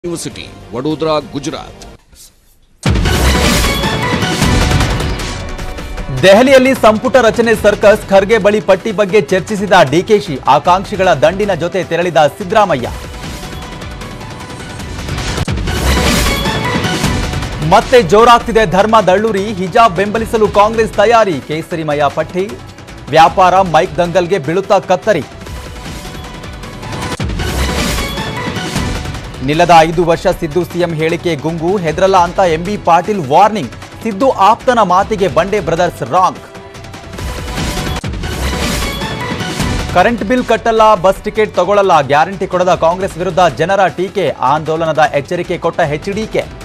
university Vadodara Gujarat ದೆಹಲಿಯಲ್ಲಿ ಸಂಪುಟ ರಚನೆ ಸರ್ಕಸ್ ಖರ್ಗೆ ಬಳಿ ಪಟ್ಟಿ ಬಗ್ಗೆ ಚರ್ಚಿಸಿದ ಡಿಕೆಶಿ ಆಕಾಂಕ್ಷಿಗಳ ದಂಡಿನ ಜೊತೆ ತೆರಳಿದ ಸಿದ್ದರಾಮಯ್ಯ ಮತ್ತೆ ಜೋರಾಗ್ತಿದೆ ಧರ್ಮ ದಳ್ಳೂರಿ ಹಿಜಾಬ್ ಬೆಂಬಲಿಸಲು ಕಾಂಗ್ರೆಸ್ ತಯಾರಿ ಕೇಸರಿಮಯ ಪಟ್ಟಿ ವ್ಯಾಪಾರ ಮೈಕ್ ದಂಗಲ್ಗೆ ಬೀಳುತ್ತಾ ಕತ್ತರಿ ನಿಲ್ಲದ ಐದು ವರ್ಷ ಸಿದ್ದು ಸಿಎಂ ಹೇಳಿಕೆ ಗುಂಗು ಹೆದರಲ್ಲ ಅಂತ ಎಂಬಿ ಪಾಟೀಲ್ ವಾರ್ನಿಂಗ್ ಸಿದ್ದು ಆಪ್ತನ ಮಾತಿಗೆ ಬಂಡೆ ಬ್ರದರ್ಸ್ ರಾಂಗ್ ಕರೆಂಟ್ ಬಿಲ್ ಕಟ್ಟಲ್ಲ ಬಸ್ ಟಿಕೆಟ್ ತಗೊಳ್ಳಲ್ಲ ಗ್ಯಾರಂಟಿ ಕೊಡದ ಕಾಂಗ್ರೆಸ್ ವಿರುದ್ಧ ಜನರ ಟೀಕೆ ಆಂದೋಲನದ ಎಚ್ಚರಿಕೆ ಕೊಟ್ಟ ಎಚ್ಡಿಕೆ